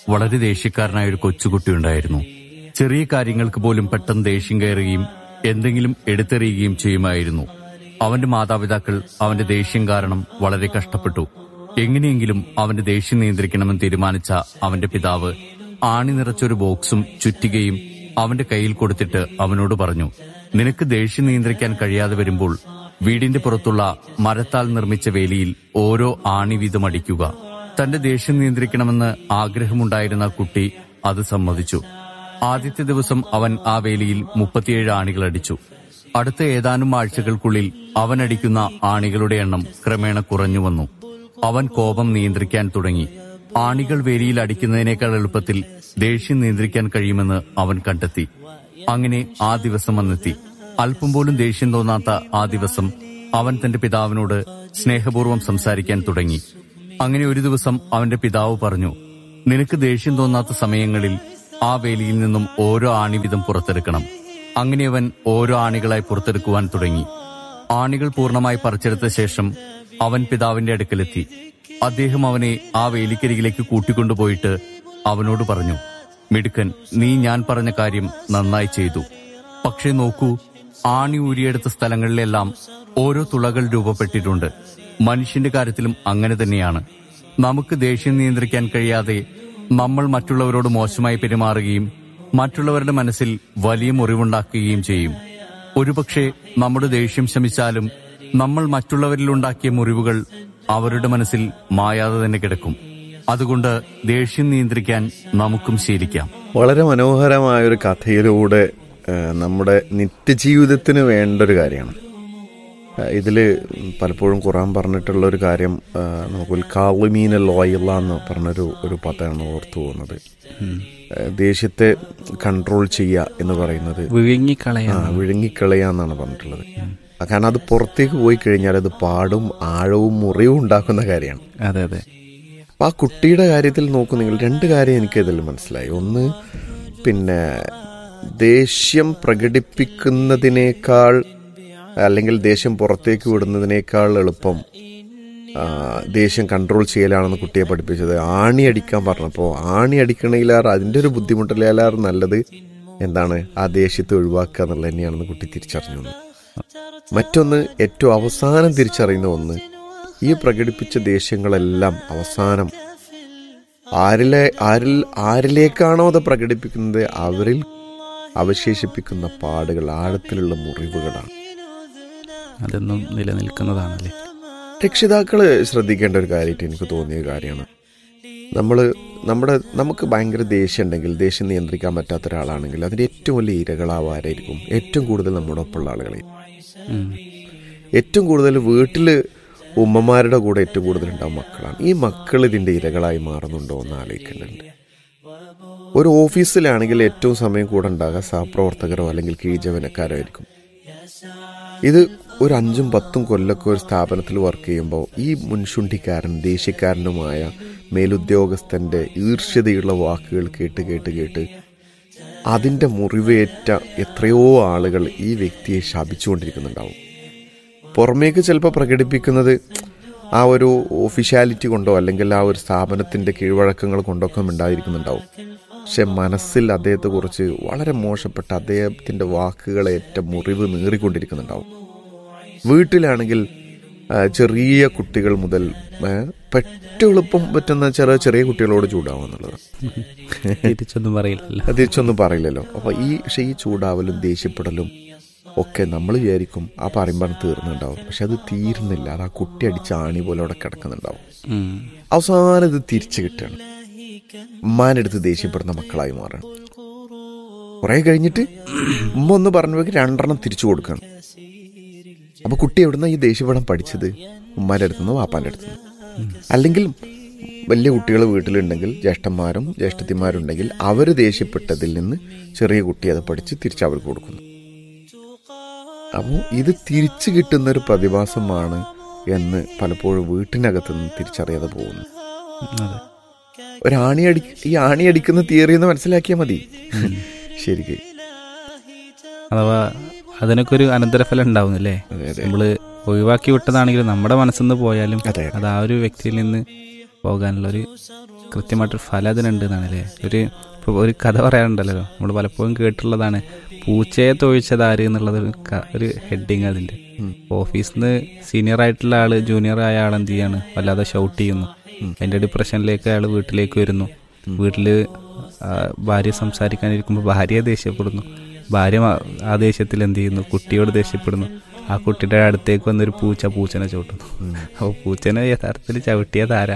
വളരെ ദേഷ്യക്കാരനായ ഒരു കൊച്ചുകുട്ടി ഉണ്ടായിരുന്നു ചെറിയ കാര്യങ്ങൾക്ക് പോലും പെട്ടെന്ന് ദേഷ്യം കയറുകയും എന്തെങ്കിലും എടുത്തെറിയുകയും ചെയ്യുമായിരുന്നു അവന്റെ മാതാപിതാക്കൾ അവന്റെ ദേഷ്യം കാരണം വളരെ കഷ്ടപ്പെട്ടു എങ്ങനെയെങ്കിലും അവന്റെ ദേഷ്യം നിയന്ത്രിക്കണമെന്ന് തീരുമാനിച്ച അവന്റെ പിതാവ് ആണി നിറച്ചൊരു ബോക്സും ചുറ്റികയും അവന്റെ കയ്യിൽ കൊടുത്തിട്ട് അവനോട് പറഞ്ഞു നിനക്ക് ദേഷ്യം നിയന്ത്രിക്കാൻ കഴിയാതെ വരുമ്പോൾ വീടിന്റെ പുറത്തുള്ള മരത്താൽ നിർമ്മിച്ച വേലിയിൽ ഓരോ ആണി വീതം അടിക്കുക തന്റെ ദേഷ്യം നിയന്ത്രിക്കണമെന്ന് ആഗ്രഹമുണ്ടായിരുന്ന കുട്ടി അത് സമ്മതിച്ചു ആദ്യത്തെ ദിവസം അവൻ ആ വേലിയിൽ മുപ്പത്തിയേഴ് ആണികൾ അടിച്ചു അടുത്ത ഏതാനും ആഴ്ചകൾക്കുള്ളിൽ അവൻ അടിക്കുന്ന ആണികളുടെ എണ്ണം ക്രമേണ കുറഞ്ഞു വന്നു അവൻ കോപം നിയന്ത്രിക്കാൻ തുടങ്ങി ആണികൾ വേലിയിൽ അടിക്കുന്നതിനേക്കാൾ എളുപ്പത്തിൽ ദേഷ്യം നിയന്ത്രിക്കാൻ കഴിയുമെന്ന് അവൻ കണ്ടെത്തി അങ്ങനെ ആ ദിവസം വന്നെത്തി അല്പം പോലും ദേഷ്യം തോന്നാത്ത ആ ദിവസം അവൻ തന്റെ പിതാവിനോട് സ്നേഹപൂർവ്വം സംസാരിക്കാൻ തുടങ്ങി അങ്ങനെ ഒരു ദിവസം അവന്റെ പിതാവ് പറഞ്ഞു നിനക്ക് ദേഷ്യം തോന്നാത്ത സമയങ്ങളിൽ ആ വേലിയിൽ നിന്നും ഓരോ ആണി വീതം പുറത്തെടുക്കണം അങ്ങനെ അവൻ ഓരോ ആണികളായി പുറത്തെടുക്കുവാൻ തുടങ്ങി ആണികൾ പൂർണ്ണമായി പറിച്ചെടുത്ത ശേഷം അവൻ പിതാവിന്റെ അടുക്കലെത്തി അദ്ദേഹം അവനെ ആ വേലിക്കരികിലേക്ക് കൂട്ടിക്കൊണ്ടുപോയിട്ട് അവനോട് പറഞ്ഞു മിടുക്കൻ നീ ഞാൻ പറഞ്ഞ കാര്യം നന്നായി ചെയ്തു പക്ഷേ നോക്കൂ ആണി ഊരിയെടുത്ത സ്ഥലങ്ങളിലെല്ലാം ഓരോ തുളകൾ രൂപപ്പെട്ടിട്ടുണ്ട് മനുഷ്യന്റെ കാര്യത്തിലും അങ്ങനെ തന്നെയാണ് നമുക്ക് ദേഷ്യം നിയന്ത്രിക്കാൻ കഴിയാതെ നമ്മൾ മറ്റുള്ളവരോട് മോശമായി പെരുമാറുകയും മറ്റുള്ളവരുടെ മനസ്സിൽ വലിയ മുറിവുണ്ടാക്കുകയും ചെയ്യും ഒരുപക്ഷെ നമ്മുടെ ദേഷ്യം ശമിച്ചാലും നമ്മൾ മറ്റുള്ളവരിൽ ഉണ്ടാക്കിയ മുറിവുകൾ അവരുടെ മനസ്സിൽ മായാതെ തന്നെ കിടക്കും അതുകൊണ്ട് ദേഷ്യം നിയന്ത്രിക്കാൻ നമുക്കും ശീലിക്കാം വളരെ മനോഹരമായ ഒരു കഥയിലൂടെ ആ, നമ്മുടെ നിത്യജീവിതത്തിന് വേണ്ട ഒരു കാര്യമാണ് ആ, ഇതില് പലപ്പോഴും ഖുറാൻ പറഞ്ഞിട്ടുള്ള ഒരു കാര്യം ആ, നമുക്ക് കാളിമീന ലോയില്ല എന്ന് പറഞ്ഞൊരു ഒരു പദമാണ് ഓർത്തു പോകുന്നത് ആ, ദേഷ്യത്തെ കൺട്രോൾ ചെയ്യുക എന്ന് പറയുന്നത് ആ വിഴുങ്ങിക്കളയാൻ വിഴുങ്ങിക്കളയാന്നാണ് പറഞ്ഞിട്ടുള്ളത് ആ, കാരണം അത് പുറത്തേക്ക് പോയി കഴിഞ്ഞാൽ അത് പാടും ആഴവും മുറിവും ഉണ്ടാക്കുന്ന കാര്യമാണ് അതെ അതെ അപ്പൊ ആ കുട്ടിയുടെ കാര്യത്തിൽ നോക്കൂ നിങ്ങൾ രണ്ട് കാര്യം എനിക്ക് ഇതിൽ മനസ്സിലായി ഒന്ന് പിന്നെ ദേഷ്യം പ്രകടിപ്പിക്കുന്നതിനേക്കാൾ അല്ലെങ്കിൽ ദേഷ്യം പുറത്തേക്ക് വിടുന്നതിനേക്കാൾ എളുപ്പം ആ, ദേഷ്യം കൺട്രോൾ ചെയ്യലാണെന്ന് കുട്ടിയെ പഠിപ്പിച്ചത് ആണി അടിക്കാൻ പറഞ്ഞപ്പോൾ ആണി അടിക്കണയിലാറ് അതിൻ്റെ ഒരു ബുദ്ധിമുട്ടിലേലാറ് നല്ലത് എന്താണ് ആ ദേഷ്യത്തെ ഒഴിവാക്കുക എന്നുള്ളത് തന്നെയാണെന്ന് കുട്ടി തിരിച്ചറിഞ്ഞു മറ്റൊന്ന് ഏറ്റവും അവസാനം തിരിച്ചറിയുന്ന ഒന്ന് ഈ പ്രകടിപ്പിച്ച ദേഷ്യങ്ങളെല്ലാം അവസാനം ആരിലെ ആരിൽ ആരിലേക്കാണോ അത് പ്രകടിപ്പിക്കുന്നത് അവരിൽ അവശേഷിപ്പിക്കുന്ന പാടുകൾ ആഴത്തിലുള്ള മുറിവുകളാണ് അതൊന്നും നിലനിൽക്കുന്നതാണല്ലേ രക്ഷിതാക്കള് ശ്രദ്ധിക്കേണ്ട ഒരു കാര്യമായിട്ട് എനിക്ക് തോന്നിയ കാര്യമാണ് നമ്മൾ നമ്മുടെ നമുക്ക് ഭയങ്കര ദേഷ്യം ഉണ്ടെങ്കിൽ ദേഷ്യം നിയന്ത്രിക്കാൻ പറ്റാത്ത ഒരാളാണെങ്കിൽ അതിൻ്റെ ഏറ്റവും വലിയ ഇരകളാവാരായിരിക്കും ഏറ്റവും കൂടുതൽ നമ്മുടെ ഒപ്പമുള്ള ആളുകളെ ഉം. ഏറ്റവും കൂടുതൽ വീട്ടിൽ ഉമ്മമാരുടെ കൂടെ ഏറ്റവും കൂടുതൽ ഉണ്ടാവും മക്കളാണ് ഈ മക്കൾ ഇതിന്റെ ഇരകളായി മാറുന്നുണ്ടോ എന്ന് ആലോചിക്കുന്നുണ്ട് ഒരു ഓഫീസിലാണെങ്കിൽ ഏറ്റവും സമയം കൂടെ ഉണ്ടാകുക സഹപ്രവർത്തകരോ അല്ലെങ്കിൽ കീഴ്ജവനക്കാരോ ആയിരിക്കും ഇത് ഒരു അഞ്ചും പത്തും കൊല്ലൊക്കെ ഒരു സ്ഥാപനത്തിൽ വർക്ക് ചെയ്യുമ്പോൾ ഈ മുൻശുണ്ടിക്കാരൻ ദേഷ്യക്കാരനുമായ മേലുദ്യോഗസ്ഥന്റെ ഈർഷ്യതയുള്ള വാക്കുകൾ കേട്ട് കേട്ട് കേട്ട് അതിന്റെ മുറിവേറ്റ എത്രയോ ആളുകൾ ഈ വ്യക്തിയെ ശപിച്ചുകൊണ്ടിരിക്കുന്നുണ്ടാവും പുറമേക്ക് ചിലപ്പോൾ പ്രകടിപ്പിക്കുന്നത് ആ ഒരു ഒഫീഷ്യാലിറ്റി കൊണ്ടോ അല്ലെങ്കിൽ ആ ഒരു സ്ഥാപനത്തിന്റെ കീഴ്വഴക്കങ്ങൾ കൊണ്ടൊക്കെ ഉണ്ടായിരിക്കുന്നുണ്ടാവും പക്ഷെ മനസ്സിൽ അദ്ദേഹത്തെക്കുറിച്ച് വളരെ മോശപ്പെട്ട അദ്ദേഹത്തിന്റെ വാക്കുകളേറ്റ മുറിവ് നീറിക്കൊണ്ടിരിക്കുന്നുണ്ടാവും വീട്ടിലാണെങ്കിൽ ആ, ചെറിയ കുട്ടികൾ മുതൽ ആ, പെട്ടെളുപ്പം പറ്റുന്ന ചെറിയ ചെറിയ കുട്ടികളോട് ചൂടാവുക എന്നുള്ളത് തിരിച്ചൊന്നും പറയില്ലല്ലോ അത് തിരിച്ചൊന്നും പറയില്ലല്ലോ അപ്പൊ ഈ പക്ഷെ ഈ ചൂടാവലും ദേഷ്യപ്പെടലും ഒക്കെ നമ്മൾ വിചാരിക്കും ആ പറയുമ്പോൾ തീർന്നുണ്ടാവും പക്ഷെ അത് തീരുന്നില്ല അത് ആ കുട്ടി അടിച്ച ആണി പോലെ അവിടെ കിടക്കുന്നുണ്ടാവും ഉം. അവസാനം ഇത് തിരിച്ചു കിട്ടുകയാണ് ഉമ്മാനെടുത്ത് ദേഷ്യപ്പെടുന്ന മക്കളായി മാറണം കുറെ കഴിഞ്ഞിട്ട് ഉമ്മ ഒന്ന് പറഞ്ഞവർക്ക് രണ്ടെണ്ണം തിരിച്ചു കൊടുക്കണം അപ്പൊ കുട്ടി എവിടുന്ന ഈ ദേഷ്യപ്പെടാൻ പഠിച്ചത് ഉമ്മാന്റെ അടുത്തുനിന്ന് വാപ്പാന്റെ അടുത്തുനിന്ന് അല്ലെങ്കിൽ വലിയ കുട്ടികൾ വീട്ടിലുണ്ടെങ്കിൽ ജ്യേഷ്ഠന്മാരും ജ്യേഷ്ഠത്തിമാരുണ്ടെങ്കിൽ അവർ ദേഷ്യപ്പെട്ടതിൽ നിന്ന് ചെറിയ കുട്ടി അത് പഠിച്ച് തിരിച്ച് അവർക്ക് കൊടുക്കുന്നു അപ്പോൾ ഇത് തിരിച്ചു കിട്ടുന്ന ഒരു പ്രതിഭാസമാണ് എന്ന് പലപ്പോഴും വീട്ടിനകത്ത് നിന്ന് തിരിച്ചറിയാതെ പോകുന്നു അതെ ഒരു ആണി അടി ഈ ആണി അടിക്കുന്ന തിയറി എന്ന് മനസ്സിലാക്കിയാൽ മതി ശരിക്ക് അഥവാ അതിനൊക്കെ ഒരു അനന്തരഫലം ഉണ്ടാവുന്നില്ലേ അതെ അതെ നമ്മള് ഒഴിവാക്കി വിട്ടതാണെങ്കിലും നമ്മുടെ മനസ്സിൽ നിന്ന് പോയാലും അതെ. അത് ആ ഒരു വ്യക്തിയിൽ നിന്ന് പോകാനുള്ള ഒരു കൃത്യമായിട്ടൊരു ഫലം അതിനുണ്ട് എന്നാണ് അല്ലേ ഒരു ഇപ്പോൾ ഒരു കഥ പറയാറുണ്ടല്ലോ നമ്മൾ പലപ്പോഴും കേട്ടിട്ടുള്ളതാണ് പൂച്ചയെ തൊഴിച്ചത് ആര് എന്നുള്ളത് ഒരു ക- ഒരു ഹെഡിങ് അതിൻ്റെ ഓഫീസിൽ നിന്ന് സീനിയർ ആയിട്ടുള്ള ആള് ജൂനിയർ ആയ ആൾ എന്ത് ചെയ്യാണ് വല്ലാതെ ഷൗട്ട് ചെയ്യുന്നു അതിൻ്റെ ഡിപ്രഷനിലേക്ക് അയാൾ വീട്ടിലേക്ക് വരുന്നു വീട്ടിൽ ഭാര്യ സംസാരിക്കാനിരിക്കുമ്പോൾ ഭാര്യയെ ദേഷ്യപ്പെടുന്നു ഭാര്യ മ- ആ ദേഷ്യത്തിൽ എന്ത് ചെയ്യുന്നു കുട്ടിയോട് ദേഷ്യപ്പെടുന്നു ആ കുട്ടിയുടെ അടുത്തേക്ക് വന്നൊരു പൂച്ച പൂച്ചനെ ചവിട്ടുന്നു അപ്പോൾ പൂച്ചനെ യഥാർത്ഥത്തിൽ ചവിട്ടിയത് ആരാ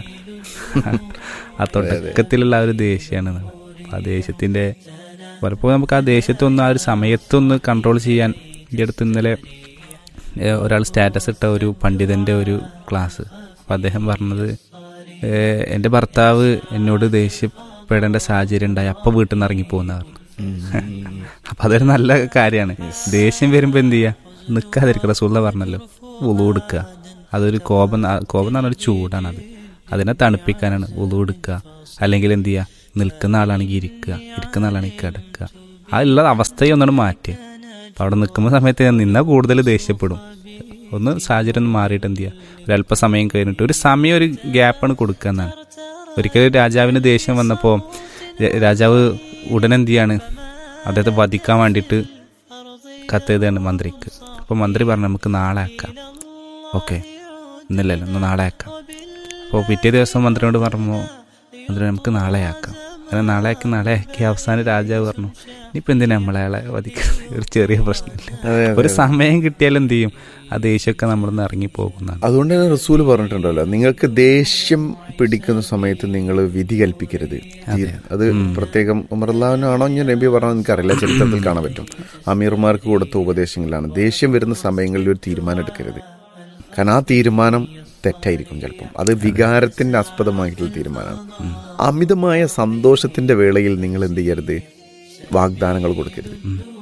ആ തുടക്കത്തിലുള്ള ആ ഒരു ദേഷ്യമാണ് ആ ദേഷ്യത്തിന്റെ പലപ്പോഴും നമുക്ക് ആ ദേഷ്യത്തൊന്ന് ആ ഒരു സമയത്തൊന്ന് കൺട്രോൾ ചെയ്യാൻ ഈ അടുത്ത് ഇന്നലെ ഏഹ്, ഒരാൾ സ്റ്റാറ്റസ് ഇട്ട ഒരു പണ്ഡിതന്റെ ഒരു ക്ലാസ് അപ്പം അദ്ദേഹം പറഞ്ഞത് ഏഹ്, എൻ്റെ ഭർത്താവ് എന്നോട് ദേഷ്യപ്പെടേണ്ട സാഹചര്യം ഉണ്ടായി അപ്പം വീട്ടിൽ നിന്ന് ഇറങ്ങിപ്പോകുന്ന പറഞ്ഞു അപ്പം അതൊരു നല്ല കാര്യമാണ് ദേഷ്യം വരുമ്പോൾ എന്ത് ചെയ്യുക നിൽക്കാതിരിക്കുക റസൂള്ള പറഞ്ഞല്ലോ ഉളു എടുക്കുക അതൊരു കോപം ന- കോപം എന്ന് പറഞ്ഞാൽ ഒരു ചൂടാണ് അത് അതിനെ തണുപ്പിക്കാനാണ് ഉളു എടുക്കുക അല്ലെങ്കിൽ എന്ത് ചെയ്യുക നിൽക്കുന്ന ആളാണെങ്കിൽ ഇരിക്കുക ഇരിക്കുന്ന ആളാണെങ്കിൽ കിടക്കുക ആ ഉള്ള അവസ്ഥയെ ഒന്നാണ് മാറ്റുക അപ്പം അവിടെ നിൽക്കുന്ന സമയത്ത് ഞാൻ നിന്നാൽ കൂടുതൽ ദേഷ്യപ്പെടും ഒന്ന് സാഹചര്യം ഒന്ന് മാറിയിട്ട് എന്ത് ചെയ്യുക ഒരല്പസമയം കഴിഞ്ഞിട്ട് ഒരു സമയം ഒരു ഗ്യാപ്പാണ് കൊടുക്കുക എന്നാണ് ഒരിക്കലും രാജാവിന് ദേഷ്യം വന്നപ്പോൾ രാജാവ് ഉടനെ എന്ത് ചെയ്യാണ് അദ്ദേഹത്തെ വധിക്കാൻ വേണ്ടിയിട്ട് കത്തെഴുതാണ് മന്ത്രിക്ക് അപ്പോൾ മന്ത്രി പറഞ്ഞു നമുക്ക് നാളെ ആക്കാം ഓക്കെ ഇന്നില്ലല്ലോ ഒന്ന് നാളെ ആക്കാം അപ്പോൾ പിറ്റേ ദിവസം മന്ത്രിയോട് പറഞ്ഞു മന്ത്രി നമുക്ക് നാളെ ആക്കാം അങ്ങനെ നാളെ ആക്കി നാളെ ആക്കി അവസാനം രാജാവ് പറഞ്ഞു ഇനിയിപ്പോൾ എന്തിനാ നമ്മളെ അയാളെ വധിക്കുന്നത് ഒരു ചെറിയ പ്രശ്നമില്ല അതെ, അതെ, ഒരു സമയം കിട്ടിയാൽ എന്ത് ചെയ്യും ആ ദേഷ്യമൊക്കെ നമ്മളിന്ന് ഇറങ്ങി പോകുന്നതാണ് അതുകൊണ്ട് തന്നെ റസൂല് പറഞ്ഞിട്ടുണ്ടല്ലോ നിങ്ങൾക്ക് ദേഷ്യം പിടിക്കുന്ന സമയത്ത് നിങ്ങൾ വിധി കൽപ്പിക്കരുത് അത് പ്രത്യേകം ഉമർലാവിനാണോ ഞാൻ നബി പറഞ്ഞത് എനിക്കറിയില്ല ചരിത്രത്തിൽ കാണാൻ പറ്റും അമീർമാർക്ക് കൊടുത്ത ഉപദേശങ്ങളാണ് ദേഷ്യം വരുന്ന സമയങ്ങളിൽ ഒരു തീരുമാനം എടുക്കരുത് കാരണം ആ തീരുമാനം തെറ്റായിരിക്കും ചിലപ്പം അത് വികാരത്തിന്റെ ആസ്പദമായിട്ടുള്ള തീരുമാനമാണ് അമിതമായ സന്തോഷത്തിന്റെ വേളയിൽ നിങ്ങൾ എന്ത് ചെയ്യരുത് വാഗ്ദാനങ്ങൾ കൊടുക്കരുത്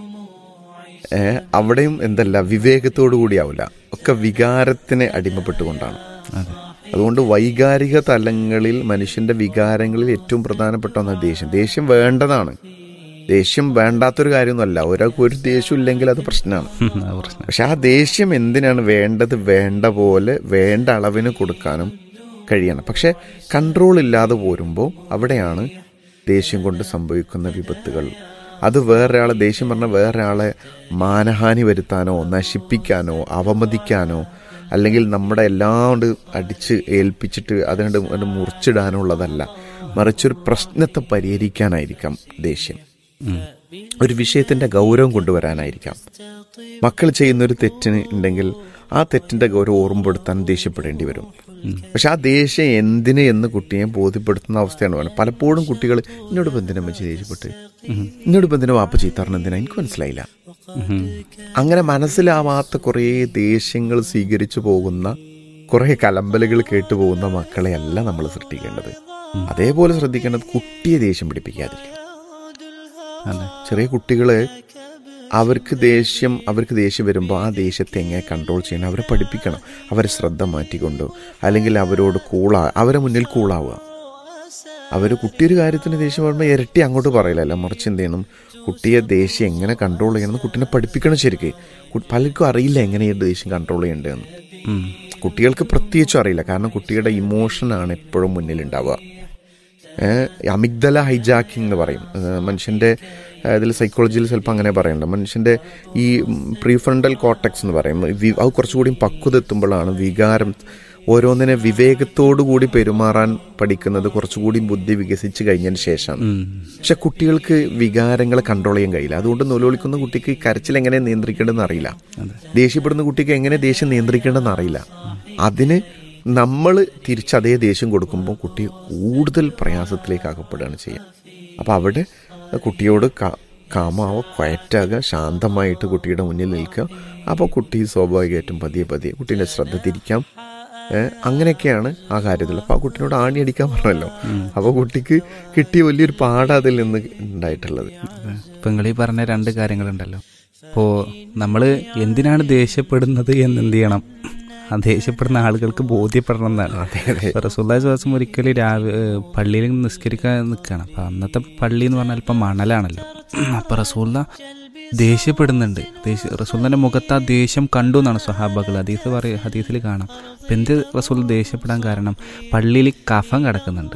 ഏ, അവിടെയും എന്തല്ല വിവേകത്തോടു കൂടിയാവില്ല ഒക്കെ വികാരത്തിന് അടിമപ്പെട്ടുകൊണ്ടാണ് അതെ അതുകൊണ്ട് വൈകാരിക തലങ്ങളിൽ മനുഷ്യന്റെ വികാരങ്ങളിൽ ഏറ്റവും പ്രധാനപ്പെട്ട ഒന്നാണ് ദേഷ്യം ദേഷ്യം വേണ്ടതാണ് ദേഷ്യം വേണ്ടാത്തൊരു കാര്യമൊന്നുമല്ല ഒരാൾക്ക് ഒരു ദേഷ്യം ഇല്ലെങ്കിൽ അത് പ്രശ്നമാണ് ആ പ്രശ്നം പക്ഷെ ആ ദേഷ്യം എന്തിനാണ് വേണ്ടത് വേണ്ട പോലെ വേണ്ട അളവിന് കൊടുക്കാനും കഴിയണം പക്ഷെ കൺട്രോൾ ഇല്ലാതെ പോരുമ്പോൾ അവിടെയാണ് ദേഷ്യം കൊണ്ട് സംഭവിക്കുന്ന വിപത്തുകൾ അത് വേറൊരാളെ ദേഷ്യം പറഞ്ഞാൽ വേറൊരാളെ മാനഹാനി വരുത്താനോ നശിപ്പിക്കാനോ അവമതിക്കാനോ അല്ലെങ്കിൽ നമ്മുടെ എല്ലാം കൊണ്ട് അടിച്ച് ഏൽപ്പിച്ചിട്ട് അതുകൊണ്ട് അത് മുറിച്ചിടാനുള്ളതല്ല മറിച്ചൊരു പ്രശ്നത്തെ പരിഹരിക്കാനായിരിക്കാം ദേഷ്യം ഒരു വിഷയത്തിന്റെ ഗൗരവം കൊണ്ടുവരാനായിരിക്കാം മക്കൾ ചെയ്യുന്ന ഒരു തെറ്റിന് ഉണ്ടെങ്കിൽ ആ തെറ്റിന്റെ ഗൗരവം ഓർമ്മപ്പെടുത്താൻ ദേഷ്യപ്പെടേണ്ടി വരും പക്ഷെ ആ ദേഷ്യം എന്തിന് എന്ന് കുട്ടിയെ ബോധ്യപ്പെടുത്തുന്ന അവസ്ഥയാണ് വേണം പലപ്പോഴും കുട്ടികൾ എന്നോട് ഇപ്പം എന്തിനാ അമ്മച്ചി ദേഷ്യപ്പെട്ട് എന്നോട് ഇപ്പം എന്തിനാ വാപ്പ ചീത്തറിന് എന്തിനാ എനിക്ക് മനസ്സിലായില്ല അങ്ങനെ മനസ്സിലാവാത്ത കുറേ ദേഷ്യങ്ങൾ സ്വീകരിച്ചു പോകുന്ന കുറേ കലമ്പലുകൾ കേട്ടു പോകുന്ന മക്കളെയല്ല നമ്മൾ സൃഷ്ടിക്കേണ്ടത് അതേപോലെ ശ്രദ്ധിക്കേണ്ടത് കുട്ടിയെ ദേഷ്യം പിടിപ്പിക്കാതിരിക്കണം അതെ ചെറിയ കുട്ടികള് അവർക്ക് ദേഷ്യം അവർക്ക് ദേഷ്യം വരുമ്പോൾ ആ ദേഷ്യത്തെ എങ്ങനെ കൺട്രോൾ ചെയ്യണം അവരെ പഠിപ്പിക്കണം അവരെ ശ്രദ്ധ മാറ്റിക്കൊണ്ടോ അല്ലെങ്കിൽ അവരോട് കൂളാ അവരെ മുന്നിൽ കൂളാവുക അവർ കുട്ടിയൊരു കാര്യത്തിന് ദേഷ്യം വരുമ്പോൾ ഇരട്ടി അങ്ങോട്ട് പറയില്ലല്ലോ മറിച്ച് എന്ത് ചെയ്യണം കുട്ടിയെ ദേഷ്യം എങ്ങനെ കൺട്രോൾ ചെയ്യണം എന്ന് കുട്ടീനെ പഠിപ്പിക്കണം ശരിക്ക് കു- പലർക്കും അറിയില്ല എങ്ങനെ ഈ ദേഷ്യം കൺട്രോൾ ചെയ്യേണ്ടതെന്ന് ഉം. കുട്ടികൾക്ക് പ്രത്യേകിച്ചും അറിയില്ല കാരണം കുട്ടിയുടെ ഇമോഷനാണ് എപ്പോഴും മുന്നിലുണ്ടാവുക ഏഹ് അമിഗ്ദല ഹൈജാക്കിംഗ് എന്ന് പറയും ഏഹ് മനുഷ്യന്റെ ഏഹ് ഇതിൽ സൈക്കോളജിയിൽ ചിലപ്പോൾ അങ്ങനെ പറയണ്ട മനുഷ്യന്റെ ഈ പ്രീഫ്രണ്ടൽ കോട്ടക്സ് എന്ന് പറയും വി- അത് കുറച്ചുകൂടി പക്വത എത്തുമ്പോഴാണ് വികാരം ഓരോന്നിനെ വിവേകത്തോടു കൂടി പെരുമാറാൻ പഠിക്കുന്നത് കുറച്ചുകൂടി ബുദ്ധി വികസിച്ച് കഴിഞ്ഞതിന് ശേഷമാണ് ഉം. പക്ഷെ കുട്ടികൾക്ക് വികാരങ്ങളെ കൺട്രോൾ ചെയ്യാൻ കഴിയില്ല അതുകൊണ്ട് നൊലോളിക്കുന്ന കുട്ടിക്ക് ഈ കരച്ചിൽ എങ്ങനെ നിയന്ത്രിക്കേണ്ടതെന്ന് അറിയില്ല ദേഷ്യപ്പെടുന്ന കുട്ടിക്ക് എങ്ങനെ ദേഷ്യം നിയന്ത്രിക്കേണ്ടതെന്ന് അറിയില്ല അതിന് നമ്മൾ തിരിച്ച് അതേ ദേഷ്യം കൊടുക്കുമ്പോൾ കുട്ടി കൂടുതൽ പ്രയാസത്തിലേക്ക് അകപ്പെടുകയാണ് ചെയ്യുക അപ്പോൾ അവിടെ കുട്ടിയോട് കാ- കാമാവോ ക്വയറ്റാകുക ശാന്തമായിട്ട് കുട്ടിയുടെ മുന്നിൽ നിൽക്കുക അപ്പോൾ കുട്ടി സ്വാഭാവികമായിട്ടും പതിയെ പതിയെ കുട്ടീൻ്റെ ശ്രദ്ധ തിരിക്കാം ഏഹ് അങ്ങനെയൊക്കെയാണ് ആ കാര്യത്തിൽ അപ്പോൾ ആ കുട്ടീനോട് ആണി അടിക്കാൻ പറഞ്ഞല്ലോ അപ്പോൾ കുട്ടിക്ക് കിട്ടിയ വലിയൊരു പാഠം അതിൽ നിന്ന് ഉണ്ടായിട്ടുള്ളത് ഇപ്പൊ നിങ്ങൾ ഈ പറഞ്ഞ രണ്ട് കാര്യങ്ങളുണ്ടല്ലോ അപ്പോൾ നമ്മൾ എന്തിനാണ് ദേഷ്യപ്പെടുന്നത് എന്ന് എന്ത് ചെയ്യണം ആ ദേഷ്യപ്പെടുന്ന ആളുകൾക്ക് ബോധ്യപ്പെടണം എന്നാണ് ഇപ്പൊ റസൂല്ലാ ദിവസം ഒരിക്കലും രാവിലെ പള്ളിയിൽ നിസ്കരിക്കാൻ നിൽക്കുകയാണ് അപ്പൊ അന്നത്തെ പള്ളി എന്ന് പറഞ്ഞാൽ ഇപ്പൊ മണലാണല്ലോ അപ്പൊ റസൂല്ല ദേഷ്യപ്പെടുന്നുണ്ട് ദേഷ്യ റസൂലിന്റെ മുഖത്ത് ആ ദേഷ്യം കണ്ടു എന്നാണ് സ്വഹാബകൾ ഹദീസ് പറയ ഹദീസിൽ കാണാം അപ്പൊ എന്ത് റസൂൽ ദേഷ്യപ്പെടാൻ കാരണം പള്ളിയിൽ കഫം കിടക്കുന്നുണ്ട്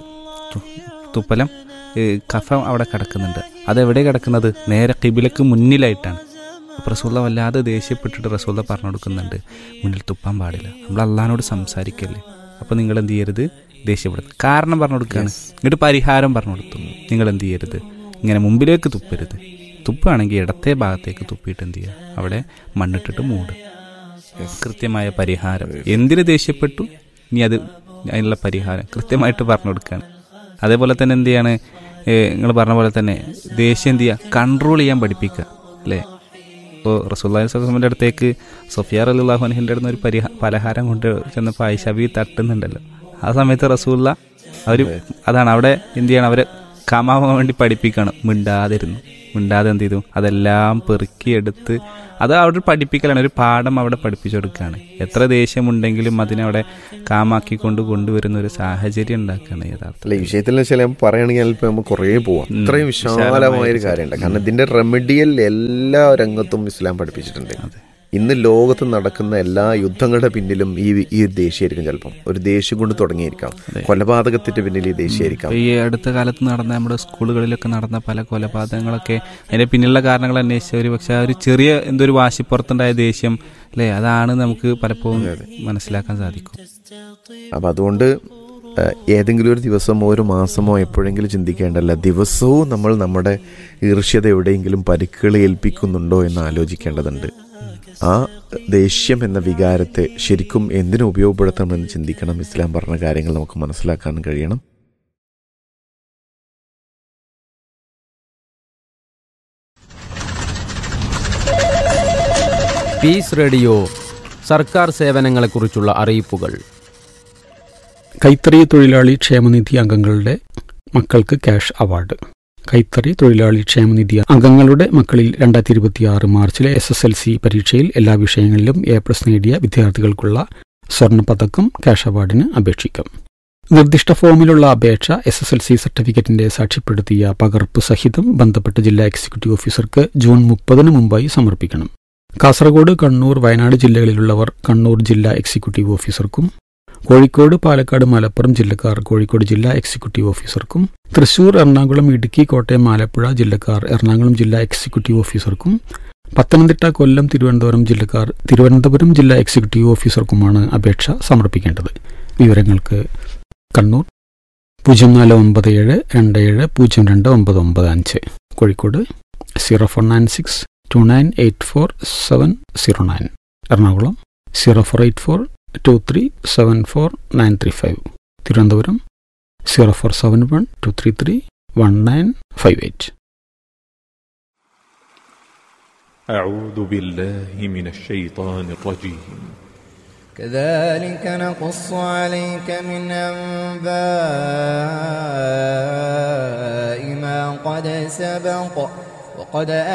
തു- തുപ്പലം ഏ, കഫം അവിടെ കിടക്കുന്നുണ്ട് അതെവിടെ കിടക്കുന്നത് നേരെ കിബിലക്ക് മുന്നിലായിട്ടാണ് അപ്പോൾ റസൂള്ള വല്ലാതെ ദേഷ്യപ്പെട്ടിട്ട് റസൂള്ള പറഞ്ഞു കൊടുക്കുന്നുണ്ട് മുന്നിൽ തുപ്പാൻ പാടില്ല നമ്മൾ അള്ളഹാനോട് സംസാരിക്കല്ലേ അപ്പോൾ നിങ്ങൾ എന്ത് ചെയ്യരുത് ദേഷ്യപ്പെടുന്നത് കാരണം പറഞ്ഞു കൊടുക്കുകയാണ് എന്നിട്ട് പരിഹാരം പറഞ്ഞു കൊടുത്തു നിങ്ങൾ എന്ത് ചെയ്യരുത് ഇങ്ങനെ മുമ്പിലേക്ക് തുപ്പരുത് തുപ്പാണെങ്കിൽ ഇടത്തെ ഭാഗത്തേക്ക് തുപ്പിയിട്ട് എന്ത് ചെയ്യുക അവിടെ മണ്ണിട്ടിട്ട് മൂടുക കൃത്യമായ പരിഹാരം എന്തിന് ദേഷ്യപ്പെട്ടു ഇനി അത് അതിനുള്ള പരിഹാരം കൃത്യമായിട്ട് പറഞ്ഞു കൊടുക്കുകയാണ് അതേപോലെ തന്നെ എന്ത് ചെയ്യാണ് നിങ്ങൾ പറഞ്ഞ പോലെ തന്നെ ദേഷ്യം എന്ത് ചെയ്യുക കൺട്രോൾ ചെയ്യാൻ പഠിപ്പിക്കുക അല്ലേ ഇപ്പോൾ റസൂല്ലാഹി സ്വലമിൻ്റെ അടുത്തേക്ക് സൊഫിയാർ അല്ലാഹു അനഹിൻ്റെ അടുത്ത് ഒരു പരിഹാ പലഹാരം കൊണ്ട് ചെന്നപ്പോൾ ഐഷബി തട്ടുന്നുണ്ടല്ലോ ആ സമയത്ത് റസൂല്ല അവർ അതാണ് അവിടെ എന്ത് ചെയ്യണം അവരെ കമാവാൻ വേണ്ടി പഠിപ്പിക്കണം മിണ്ടാതിരുന്നു മിണ്ടാതെ എന്ത് ചെയ്തു അതെല്ലാം പെറുക്കിയെടുത്ത് അത് അവിടെ പഠിപ്പിക്കലാണ് ഒരു പാഠം അവിടെ പഠിപ്പിച്ചു കൊടുക്കുകയാണ് എത്ര ദേഷ്യമുണ്ടെങ്കിലും അതിനെ അവിടെ കാമാക്കിക്കൊണ്ട് കൊണ്ടുവരുന്ന ഒരു സാഹചര്യം ഉണ്ടാക്കുകയാണ് യഥാർത്ഥം അല്ല ഈ വിഷയത്തിൽ വെച്ചാൽ ഞാൻ പറയുകയാണെങ്കിൽ ഇപ്പൊ നമുക്ക് കുറേ പോവാം അത്രയും വിശാലമായ ഒരു കാര്യമുണ്ട് കാരണം ഇതിന്റെ റെമഡിയൽ എല്ലാ രംഗത്തും ഇസ്ലാം പഠിപ്പിച്ചിട്ടുണ്ട് ഇന്ന് ലോകത്ത് നടക്കുന്ന എല്ലാ യുദ്ധങ്ങളുടെ പിന്നിലും ഈ ഈ ദേഷ്യമായിരിക്കും ചിലപ്പം ഒരു ദേഷ്യം കൊണ്ട് തുടങ്ങിയിരിക്കാം കൊലപാതകത്തിന്റെ പിന്നിൽ ഈ ദേഷ്യമായിരിക്കാം ഈ അടുത്ത കാലത്ത് നടന്ന നമ്മുടെ സ്കൂളുകളിലൊക്കെ നടന്ന പല കൊലപാതകങ്ങളൊക്കെ അതിന്റെ പിന്നിലുള്ള കാരണങ്ങൾ അന്വേഷിച്ച ഒരു പക്ഷെ ആ ഒരു ചെറിയ എന്തോ ഒരു വാശിപ്പുറത്തുണ്ടായ ദേഷ്യം അല്ലേ അതാണ് നമുക്ക് പലപ്പോഴും മനസ്സിലാക്കാൻ സാധിക്കും അപ്പം അതുകൊണ്ട് ഏഹ്, ഏതെങ്കിലും ഒരു ദിവസമോ ഒരു മാസമോ എപ്പോഴെങ്കിലും ചിന്തിക്കേണ്ടല്ല ദിവസവും നമ്മൾ നമ്മുടെ ഈർഷ്യത എവിടെയെങ്കിലും പരിക്കുകൾ ഏൽപ്പിക്കുന്നുണ്ടോ എന്ന് ആലോചിക്കേണ്ടതുണ്ട് ആ ദേഷ്യം എന്ന വികാരത്തെ ശരിക്കും എന്തിനു ഉപയോഗപ്പെടുത്തണമെന്ന് ചിന്തിക്കണം ഇസ്ലാം പറഞ്ഞ കാര്യങ്ങൾ നമുക്ക് മനസ്സിലാക്കാൻ കഴിയണം പീസ് റേഡിയോ സർക്കാർ സേവനങ്ങളെക്കുറിച്ചുള്ള അറിയിപ്പുകൾ കൈത്തറി തൊഴിലാളി ക്ഷേമനിധി അംഗങ്ങളുടെ മക്കൾക്ക് ക്യാഷ് അവാർഡ് കൈത്തറി തൊഴിലാളി ക്ഷേമനിധി അംഗങ്ങളുടെ മക്കളിൽ രണ്ടായിരത്തി ഇരുപത്തിയാറ് മാർച്ചിലെ എസ് എസ് എൽ സി പരീക്ഷയിൽ എല്ലാ വിഷയങ്ങളിലും എ പ്ലസ് നേടിയ വിദ്യാർത്ഥികൾക്കുള്ള സ്വർണ്ണ പതക്കം ക്യാഷ് അവാർഡിന് അപേക്ഷിക്കാം നിർദ്ദിഷ്ട ഫോമിലുള്ള അപേക്ഷ എസ് എസ് എൽ സി സർട്ടിഫിക്കറ്റിന്റെ സാക്ഷ്യപ്പെടുത്തിയ പകർപ്പ് സഹിതം ബന്ധപ്പെട്ട ജില്ലാ എക്സിക്യൂട്ടീവ് ഓഫീസർക്ക് ജൂൺ മുപ്പതിന് മുമ്പായി സമർപ്പിക്കണം കാസർഗോഡ് കണ്ണൂർ വയനാട് ജില്ലകളിലുള്ളവർ കണ്ണൂർ ജില്ലാ എക്സിക്യൂട്ടീവ് ഓഫീസർക്കും കോഴിക്കോട് പാലക്കാട് മലപ്പുറം ജില്ലക്കാർ കോഴിക്കോട് ജില്ലാ എക്സിക്യൂട്ടീവ് ഓഫീസർക്കും തൃശൂർ എറണാകുളം ഇടുക്കി കോട്ടയം ആലപ്പുഴ ജില്ലക്കാർ എറണാകുളം ജില്ലാ എക്സിക്യൂട്ടീവ് ഓഫീസർക്കും പത്തനംതിട്ട കൊല്ലം തിരുവനന്തപുരം ജില്ലക്കാർ തിരുവനന്തപുരം ജില്ലാ എക്സിക്യൂട്ടീവ് ഓഫീസർക്കുമാണ് അപേക്ഷ സമർപ്പിക്കേണ്ടത് വിവരങ്ങൾക്ക് കണ്ണൂർ പൂജ്യം നാല് ഒമ്പത് ഏഴ് രണ്ട് ഏഴ് പൂജ്യം രണ്ട് ഒമ്പത് ഒമ്പത് അഞ്ച് Kozhikode zero four nine six two nine eight four seven zero nine Ernakulam zero four eight four two three seven four nine three five Thiruvananthapuram zero four seven one two three three one nine five eight أعوذ بالله من الشيطان الرجيم كذلك نقص عليك من أنباء ما قد سبق وقد